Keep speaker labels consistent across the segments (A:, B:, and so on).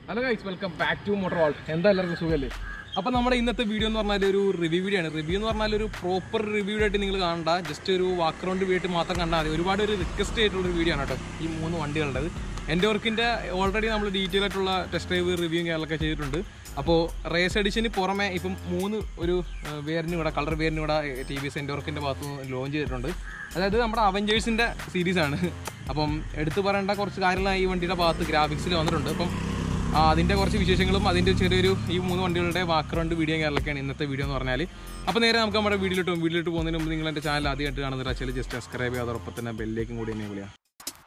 A: Hello guys welcome back to Motor Wall എന്താ എല്ലാവർക്കും സുഖമല്ലേ അപ്പോൾ നമ്മുടെ ഇന്നത്തെ വീഡിയോ എന്ന് പറഞ്ഞാൽ ഒരു റിവ്യൂ വീഡിയോ ആണ് റിവ്യൂ എന്ന് പറഞ്ഞാൽ ഒരു പ്രോപ്പർ റിവ്യൂ ആയിട്ട് നിങ്ങൾ കാണണ്ട ജസ്റ്റ് ഒരു വാക്കറൗണ്ട് വീട്ട് മാത്രം കണ്ടാൽ മതി ഒരുപാട് ഒരു റിക്വസ്റ്റ് ആയിട്ടുള്ള ഒരു വീഡിയോ ആണ് കേട്ടോ ഈ മൂന്ന് വണ്ടികളുടേത് എൻ്റെ വർക്കിൻ്റെ ഓൾറെഡി നമ്മൾ ഡീറ്റെയിൽ ആയിട്ടുള്ള ടെസ്റ്റ് ഡ്രൈവ് റിവ്യൂ കാര്യങ്ങളൊക്കെ ചെയ്തിട്ടുണ്ട് അപ്പോൾ റേസ് എഡിഷന് പുറമെ ഇപ്പം മൂന്ന് ഒരു വേരിന് കൂടെ കളർ വേരിന് കൂടെ ടി വി എസ് എൻ്റെ വർക്കിൻ്റെ ഭാഗത്ത് നിന്ന് ലോഞ്ച് ചെയ്തിട്ടുണ്ട് അതായത് നമ്മുടെ അവഞ്ചേഴ്സിൻ്റെ സീരീസാണ് അപ്പം എടുത്തു പറയേണ്ട കുറച്ച് കാര്യങ്ങളാണ് ഈ വണ്ടിയുടെ ഭാഗത്ത് ഗ്രാഫിക്സിൽ വന്നിട്ടുണ്ട് അപ്പം ആ, അതിൻ്റെ കുറച്ച് വിശേഷങ്ങളും അതിൻ്റെ ചെറിയൊരു ഈ മൂന്ന് വണ്ടികളുടെ ബാക്ക്ഗ്രൗണ്ട് വീഡിയോ കാര്യങ്ങളൊക്കെയാണ് ഇന്നത്തെ വീഡിയോ എന്ന് പറഞ്ഞാൽ അപ്പോൾ നേരെ നമുക്ക് നമ്മുടെ വീഡിയോയിലോട്ട് പോകും. വീഡിയോയിലോട്ട് പോകുന്നതിന് മുമ്പ് നിങ്ങൾ എൻ്റെ ചാനൽ ആദ്യമായിട്ട് കാണുന്ന വെച്ചാൽ ജസ്റ്റ് സബ്സ്ക്രൈബ് ചെയ്യുക അതോടൊപ്പം തന്നെ ബെല്ലേക്കും കൂടി എന്നെ വിളിയാം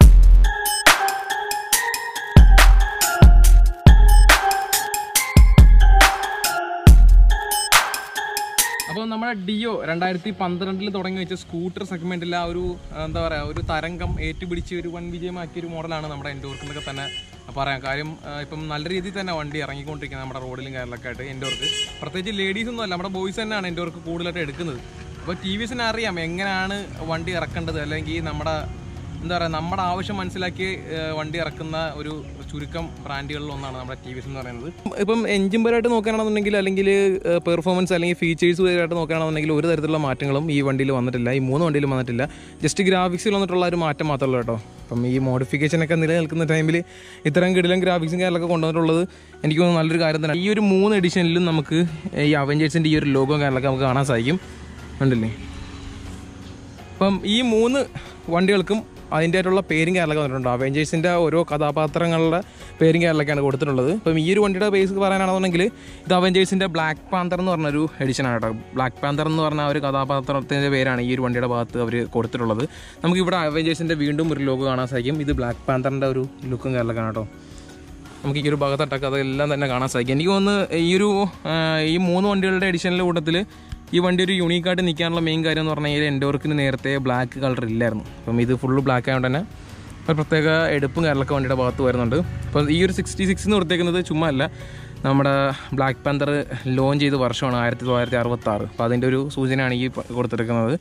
A: അപ്പോൾ നമ്മുടെ ഡിയോ രണ്ടായിരത്തി പന്ത്രണ്ടിൽ തുടങ്ങി വെച്ച സ്കൂട്ടർ സെഗ്മെന്റിൽ ആ ഒരു ആ, എന്താ പറയുക ഒരു തരംഗം ഏറ്റുപിടിച്ച് ഒരു വൻ വിജയമാക്കിയ ഒരു മോഡലാണ് നമ്മുടെ എൻഡോർക്ക് എന്നൊക്കെ തന്നെ പറയാം കാര്യം ആ, ഇപ്പം നല്ല രീതിയിൽ തന്നെ വണ്ടി ഇറങ്ങിക്കൊണ്ടിരിക്കുന്നത് നമ്മുടെ റോഡിലും കാര്യങ്ങളൊക്കെ ആയിട്ട് എൻഡോർക്ക് പ്രത്യേകിച്ച് ലേഡീസ് ഒന്നും അല്ല നമ്മുടെ ബോയ്സ് തന്നെയാണ് എൻഡോർക്ക് കൂടുതലായിട്ട് എടുക്കുന്നത് അപ്പോൾ ടി വി എസിന് അറിയാം എങ്ങനെയാണ് വണ്ടി ഇറക്കേണ്ടത് അല്ലെങ്കിൽ നമ്മുടെ എന്താ പറയുക നമ്മുടെ ആവശ്യം മനസ്സിലാക്കി ഏഹ്, വണ്ടി ഇറക്കുന്ന ഒരു ചുരുക്കം ബ്രാൻഡുകളിൽ ഒന്നാണ് നമ്മുടെ ടി വി എസ് എന്ന് പറയുന്നത് ഇപ്പം എഞ്ചിൻ പരമായിട്ട് നോക്കുകയാണെന്നുണ്ടെങ്കിൽ അല്ലെങ്കിൽ പെർഫോമൻസ് അല്ലെങ്കിൽ ഫീച്ചേഴ്സ് പരമായിട്ട് നോക്കുകയാണെന്നുണ്ടെങ്കിൽ ഒരു തരത്തിലുള്ള മാറ്റങ്ങളും ഈ വണ്ടിയിൽ വന്നിട്ടില്ല ഈ മൂന്ന് വണ്ടിയിലും വന്നിട്ടില്ല ജസ്റ്റ് ഗ്രാഫിക്സിൽ വന്നിട്ടുള്ള ഒരു മാറ്റം മാത്രമേ ഉള്ളൂ കേട്ടോ അപ്പം ഈ മോഡിഫിക്കേഷനൊക്കെ നിലനിൽക്കുന്ന ടൈമിൽ ഇത്തരം കിടിലം ഗ്രാഫിക്സും കാര്യങ്ങളൊക്കെ കൊണ്ടുവന്നിട്ടുള്ളത് എനിക്ക് തോന്നുന്നു നല്ലൊരു കാര്യം തന്നെ ഈ ഒരു മൂന്ന് എഡിഷനിലും നമുക്ക് ഈ അവഞ്ചേഴ്സിൻ്റെ ഈ ഒരു ലോഗോ കാര്യങ്ങളൊക്കെ നമുക്ക് കാണാൻ സാധിക്കും ഉണ്ടല്ലേ അപ്പം ഈ മൂന്ന് വണ്ടികൾക്കും അതിൻ്റെ ആയിട്ടുള്ള പേരും കാര്യങ്ങളൊക്കെ വന്നിട്ടുണ്ട് അവഞ്ചേഴ്സിൻ്റെ ഓരോ കഥാപാത്രങ്ങളുടെ പേരും കാര്യങ്ങളൊക്കെയാണ് കൊടുത്തിട്ടുള്ളത് അപ്പം ഈ ഒരു വണ്ടിയുടെ ബേസ് പറയാനാണെന്നുണ്ടെങ്കിൽ ഇത് അവഞ്ചേഴ്സിൻ്റെ ബ്ലാക്ക് പാന്തർ എന്ന് പറഞ്ഞൊരു എഡിഷനാണ് കേട്ടോ ബ്ലാക്ക് പാന്തർ എന്ന് പറഞ്ഞ ആ ഒരു കഥാപാത്രത്തിൻ്റെ പേരാണ് ഈ ഒരു വണ്ടിയുടെ ഭാഗത്ത് അവർ കൊടുത്തിട്ടുള്ളത് നമുക്ക് ഇവിടെ അവഞ്ചേഴ്സിൻ്റെ വീണ്ടും ഒരു ലോഗോ കാണാൻ സാധിക്കും ഇത് ബ്ലാക്ക് പാന്തറിൻ്റെ ഒരു ലുക്കും കാര്യങ്ങളൊക്കെ കേട്ടോ നമുക്ക് ഈ ഒരു ഭാഗത്തട്ടൊക്കെ അതെല്ലാം തന്നെ കാണാൻ സാധിക്കും എനിക്ക് തോന്നുന്നു ഈ ഒരു ആ, ഈ മൂന്ന് വണ്ടികളുടെ എഡിഷനിലെ കൂട്ടത്തിൽ ഈ വണ്ടി ഒരു യൂണീക്കായിട്ട് നിൽക്കാനുള്ള മെയിൻ കാര്യം എന്ന് പറഞ്ഞു കഴിഞ്ഞാൽ എൻ്റെ വർക്കിന് നേരത്തെ ബ്ലാക്ക് കളർ ഇല്ലായിരുന്നു അപ്പം ഇത് ഫുള്ള് ബ്ലാക്ക് ആയതുകൊണ്ട് തന്നെ ഒരു പ്രത്യേക എടുപ്പും കാര്യങ്ങളൊക്കെ വണ്ടിയുടെ ഭാഗത്ത് വരുന്നുണ്ട് അപ്പം ഈ ഒരു സിക്സ്റ്റി സിക്സ് എന്ന് കൊടുത്തേക്കുന്നത് ചുമ്മാ അല്ല നമ്മുടെ ബ്ലാക്ക് പാന്തർ ലോഞ്ച് ചെയ്ത വർഷമാണ് ആയിരത്തി തൊള്ളായിരത്തി അറുപത്തി ആറ് അപ്പോൾ അതിൻ്റെ ഒരു സൂചനയാണ് ഈ പ- കൊടുത്തിരിക്കുന്നത്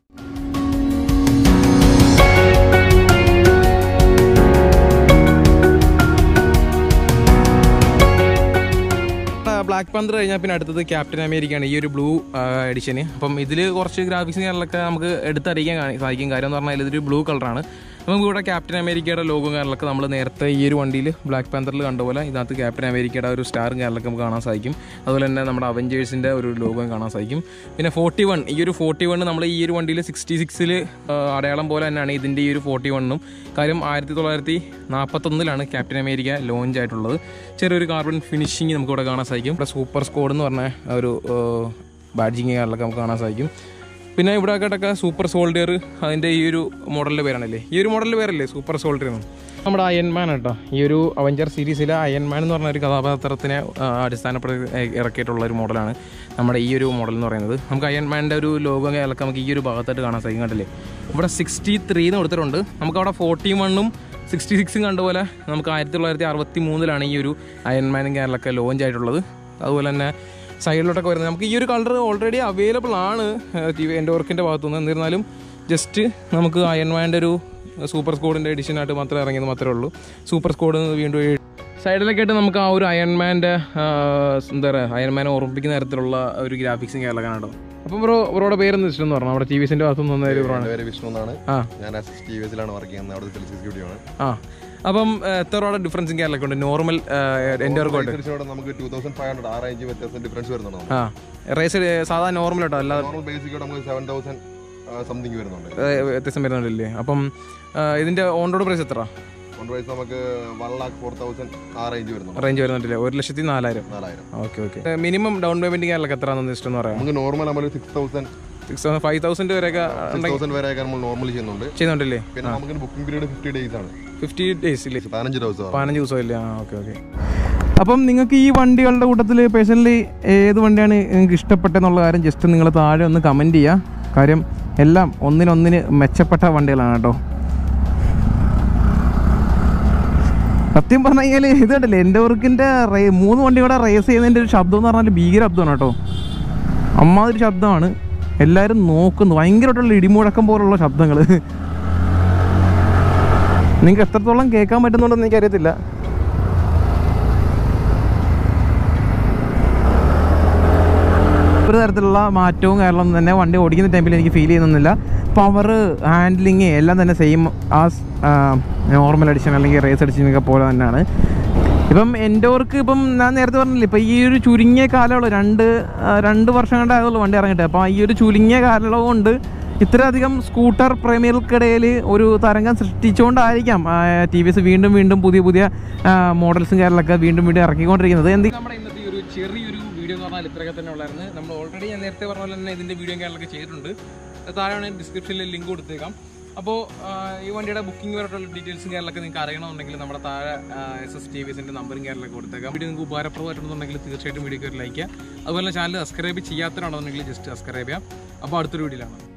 A: ബ്ലാക്ക് പന്തർ കഴിഞ്ഞാൽ പിന്നെ അടുത്തത് ക്യാപ്റ്റൻ അമേരിക്കയാണ് ഈ ഒരു ബ്ലൂ എഡിഷന് അപ്പം ഇതിൽ കുറച്ച് ഗ്രാഫിക്സ് കാര്യങ്ങളൊക്കെ നമുക്ക് എടുത്തറിയിക്കാൻ കാണി- സാധിക്കും കാര്യം എന്ന് പറഞ്ഞാൽ ഇതൊരു ബ്ലൂ കളറാണ് നമുക്ക് ഇവിടെ ക്യാപ്റ്റൻ അമേരിക്കയുടെ ലോഗോ കാര്യങ്ങളൊക്കെ നമ്മൾ നേരത്തെ ഈ ഒരു വണ്ടിയിൽ ബ്ലാക്ക് പാന്തറിൽ കണ്ട പോലെ ഇതിനകത്ത് ക്യാപ്റ്റൻ അമേരിക്കയുടെ ഒരു സ്റ്റാറും കാര്യങ്ങളൊക്കെ നമുക്ക് കാണാൻ സാധിക്കും അതുപോലെ തന്നെ നമ്മുടെ അവഞ്ചേഴ്സിൻ്റെ ഒരു ലോഗോയും കാണാൻ സാധിക്കും പിന്നെ ഫോർട്ടി വൺ ഈ ഒരു ഫോർട്ടി വൺ നമ്മൾ ഈ ഒരു വണ്ടിയിൽ സിക്സ്റ്റി സിക്സിൽ അടയാളം പോലെ തന്നെയാണ് ഇതിൻ്റെ ഈ ഒരു ഫോർട്ടി വണ്ണും കാര്യം ആയിരത്തി തൊള്ളായിരത്തി നാൽപ്പത്തൊന്നിലാണ് ക്യാപ്റ്റൻ അമേരിക്ക ലോഞ്ച് ആയിട്ടുള്ളത് ചെറിയൊരു കാർബൺ ഫിനിഷിങ് നമുക്ക് ഇവിടെ കാണാൻ സാധിക്കും ഇവിടെ സൂപ്പർ സ്കോഡ് എന്ന് പറഞ്ഞ ഒരു ബാഡ്ജിങ് കാര്യങ്ങളൊക്കെ നമുക്ക് കാണാൻ സാധിക്കും പിന്നെ ഇവിടെ ആയിട്ടൊക്കെ സൂപ്പർ സോൾഡിയർ അതിൻ്റെ ഈ ഒരു മോഡലിൻ്റെ പേരാണല്ലേ ഈ ഒരു മോഡലിൻ്റെ പേരല്ലേ സൂപ്പർ സോൾഡിയർ എന്ന് നമ്മുടെ അയൺമാൻ കേട്ടോ ഈ ഒരു അവഞ്ചർ സീരീസിലെ അയൺമാൻ എന്ന് പറഞ്ഞ ഒരു കഥാപാത്രത്തിനെ ആ, അടിസ്ഥാനപ്പെടുത്തി ഇറക്കിയിട്ടുള്ള ഒരു മോഡലാണ് നമ്മുടെ ഈ ഒരു മോഡൽ എന്ന് പറയുന്നത് നമുക്ക് അയൺമാൻ്റെ ഒരു ലോഗോ കാര്യങ്ങളൊക്കെ നമുക്ക് ഈ ഒരു ഭാഗത്തായിട്ട് കാണാൻ സാധിക്കും കണ്ടില്ലേ ഇവിടെ സിക്സ്റ്റി ത്രീ എന്ന് കൊടുത്തിട്ടുണ്ട് നമുക്ക് അവിടെ ഫോർട്ടി വണ്ണും സിക്സ്റ്റി സിക്സും കണ്ടുപോലെ നമുക്ക് ആയിരത്തി തൊള്ളായിരത്തി അറുപത്തി മൂന്നിലാണ് ഈ ഒരു അയൺമാനും കാര്യങ്ങളൊക്കെ ലോഞ്ച് ആയിട്ടുള്ളത് അതുപോലെ തന്നെ സൈഡിലോട്ടൊക്കെ വരുന്നത് നമുക്ക് ഈ ഒരു കളർ ഓൾറെഡി അവൈലബിൾ ആണ് ടി വി എൻ്റെ വർക്കിൻ്റെ ഭാഗത്തുനിന്ന് എന്നിരുന്നാലും ജസ്റ്റ് നമുക്ക് അയൺമാൻ്റെ ഒരു സൂപ്പർ സ്കോഡിൻ്റെ എഡിഷനായിട്ട് മാത്രമേ ഇറങ്ങിയത് മാത്രമേ ഉള്ളൂ സൂപ്പർ സ്കോഡ് വീണ്ടും എഴ്- സൈഡിലൊക്കെ ആയിട്ട് നമുക്ക് ആ ഒരു അയൺമാൻ്റെ എന്താ പറയുക അയൺമാനെ ഓർമ്മിപ്പിക്കുന്ന തരത്തിലുള്ള ഒരു ഗ്രാഫിക്സും കാര്യങ്ങളൊക്കെ കാണാം അപ്പം ബ്രോ ബ്രോയുടെ പേരെന്ന് വെച്ചിട്ടെന്ന് പറഞ്ഞു നമ്മുടെ ടി വി എസിൻ്റെ ഭാഗത്തുനിന്ന് വന്ന ഒരു ബ്രോ ആണ്
B: എൻ്റെ പേര് വിഷ്ണു എന്നാണ്
A: ആ
B: ഞാൻ എസ് ടി വി എസിലാണ് വർക്ക് ചെയ്യുന്നത് അവിടെ സെൽസ് എക്സിക്യൂട്ടീവ് ആണ്
A: ആ അപ്പം ഏഹ്, എത്ര രൂപയുടെ ഡിഫറൻസും കാര്യങ്ങളൊക്കെ ഉണ്ട് നോർമൽ എൻ്റെ വർക്കൗട്ട്
B: അനുസരിച്ചോടെ നമുക്ക് ടൂ തൗസൻഡ് ഫൈവ് ഹൺഡ്രഡ് ആ റേഞ്ച് വ്യത്യാസം ഡിഫറൻസ് വരുന്നുണ്ട് നമുക്ക്.
A: ആ റേസ് സാധാ നോർമൽ കേട്ടോ അല്ലാതെ
B: നോർമൽ ബേസിക്കോടെ നമുക്ക് സെവൻ തൗസൻഡ് സംതിങ് വരുന്നുണ്ട്
A: ഏഹ്, വ്യത്യാസം വരുന്നുണ്ടല്ലേ അപ്പം ഏഹ്, ഇതിന്റെ ഓൺ റോഡ് പ്രൈസ് എത്ര
B: ഓൺ പ്രൈസ് നമുക്ക് വൺ ലാക്ക് ഫോർ തൗസൻഡ് ആ റേഞ്ച് വരുന്നുണ്ട്
A: റേഞ്ച് വരുന്നുണ്ടല്ലേ ഒരു ലക്ഷത്തി നാലായിരം
B: നാലായിരം
A: okay okay minimum down payment കാര്യങ്ങളൊക്കെ എത്രയാണെന്ന് ഇഷ്ടം എന്ന് പറയാം
B: നമുക്ക് നോർമൽ നമ്മൾ six thousand
A: six five thousand വരെയൊക്കെ
B: സിക്സ് തൗസൻഡ് വരെയൊക്കെ നമ്മൾ നോർമലി ചെയ്യുന്നുണ്ട്
A: ചെയ്യുന്നുണ്ടല്ലേ
B: പിന്നെ നമുക്ക് ബുക്കിംഗ് പീരീഡ് ഫിഫ്റ്റി ഡേയ്സ് ആണ്
A: ഫിഫ്റ്റി ഡേയ്സ് ഇല്ലേ
B: പതിനഞ്ച് ദിവസം
A: പതിനഞ്ച് ദിവസം ഇല്ലേ ആ ഓക്കെ ഓക്കെ അപ്പം നിങ്ങൾക്ക് ഈ വണ്ടികളുടെ കൂട്ടത്തിൽ പേഴ്സണലി ഏത് വണ്ടിയാണ് നിങ്ങൾക്ക് ഇഷ്ടപ്പെട്ടെന്നുള്ള കാര്യം ജസ്റ്റ് നിങ്ങൾ താഴെ ഒന്ന് കമൻറ്റ് ചെയ്യുക കാര്യം എല്ലാം ഒന്നിനൊന്നിന് മെച്ചപ്പെട്ട വണ്ടികളാണ് കേട്ടോ സത്യം പറഞ്ഞു കഴിഞ്ഞാൽ ഇത് കണ്ടില്ലേ എൻ്റെ വർക്കിൻ്റെ റേ മൂന്ന് വണ്ടി കൂടെ റേസ് ചെയ്യുന്നതിൻ്റെ ഒരു ശബ്ദം എന്ന് പറഞ്ഞാൽ ഭീകര ശബ്ദമാണ് കേട്ടോ അമ്മാതിരി ശബ്ദമാണ് എല്ലാവരും നോക്കുന്നു ഭയങ്കരമായിട്ടുള്ള ഇടിമുഴക്കം പോലുള്ള ശബ്ദങ്ങൾ നിങ്ങൾക്ക് എത്രത്തോളം കേൾക്കാൻ പറ്റുന്നുണ്ടെന്ന് എനിക്കറിയത്തില്ല
C: ഒരു തരത്തിലുള്ള മാറ്റവും കാരണം തന്നെ വണ്ടി ഓടിക്കുന്ന ടൈമിൽ എനിക്ക് ഫീൽ ചെയ്യുന്നില്ല പവർ ഹാൻഡ്ലിങ് എല്ലാം തന്നെ സെയിം ആ നോർമൽ എഡിഷൻ അല്ലെങ്കിൽ റേസ് എഡിഷനൊക്കെ പോലെ തന്നെയാണ് ഇപ്പം എൻഡോർക്ക് ഇപ്പം ഞാൻ നേരത്തെ പറഞ്ഞില്ലേ ഇപ്പം ഈ ഒരു ചുരുങ്ങിയ കാലയളവ് രണ്ട് ആ, രണ്ട് വർഷം കണ്ടായതുള്ളൂ വണ്ടി ഇറങ്ങിയിട്ട് അപ്പോൾ ഈ ഒരു ചുരുങ്ങിയ കാലയളവ് കൊണ്ട് ഇത്രയധികം സ്കൂട്ടർ പ്രേമികൾക്കിടയിൽ ഒരു തരംഗം സൃഷ്ടിച്ചുകൊണ്ടായിരിക്കാം ടി വി എസ് വീണ്ടും വീണ്ടും പുതിയ പുതിയ മോഡൽസും കാര്യങ്ങളൊക്കെ വീണ്ടും വീണ്ടും ഇറക്കിക്കൊണ്ടിരിക്കുന്നത് എന്ത്
A: നമ്മുടെ ഇന്നത്തെ ഈ ഒരു ചെറിയൊരു വീഡിയോ എന്ന് പറഞ്ഞാൽ ഇത്രയൊക്കെ തന്നെ ഉള്ളായിരുന്നു നമ്മൾ ഓൾറെഡി ഞാൻ നേരത്തെ പറഞ്ഞ പോലെ തന്നെ ഇതിന്റെ വീഡിയോ കാര്യങ്ങളൊക്കെ ചെയ്തിട്ടുണ്ട് താഴെ ഡിസ്ക്രിപ്ഷനിൽ ലിങ്ക് കൊടുത്തേക്കാം അപ്പോൾ ഈ വണ്ടിയുടെ ബുക്കിംഗ് വരെയുള്ള ഡീറ്റെയിൽസും കാര്യങ്ങളൊക്കെ നിങ്ങൾക്ക് അറിയണമെന്നുണ്ടെങ്കിൽ നമ്മുടെ താഴെ എസ് എസ് ടി വി എസിന്റെ നമ്പറും കാര്യങ്ങളൊക്കെ കൊടുത്തേക്കാം വീഡിയോ നിങ്ങൾക്ക് ഉപകാരപ്രദമായിട്ടുണ്ടെന്നുണ്ടെങ്കിൽ തീർച്ചയായിട്ടും വീഡിയോ കയറി ലൈക്ക് ചെയ്യുക അതുപോലെ ചാനൽ സബ്സ്ക്രൈബ് ചെയ്യാത്തവരാണെന്നുണ്ടെങ്കിൽ ജസ്റ്റ് സബ്സ്ക്രൈബ് ചെയ്യാം അപ്പോൾ അടുത്തൊരു വീഡിയോയിലാണ്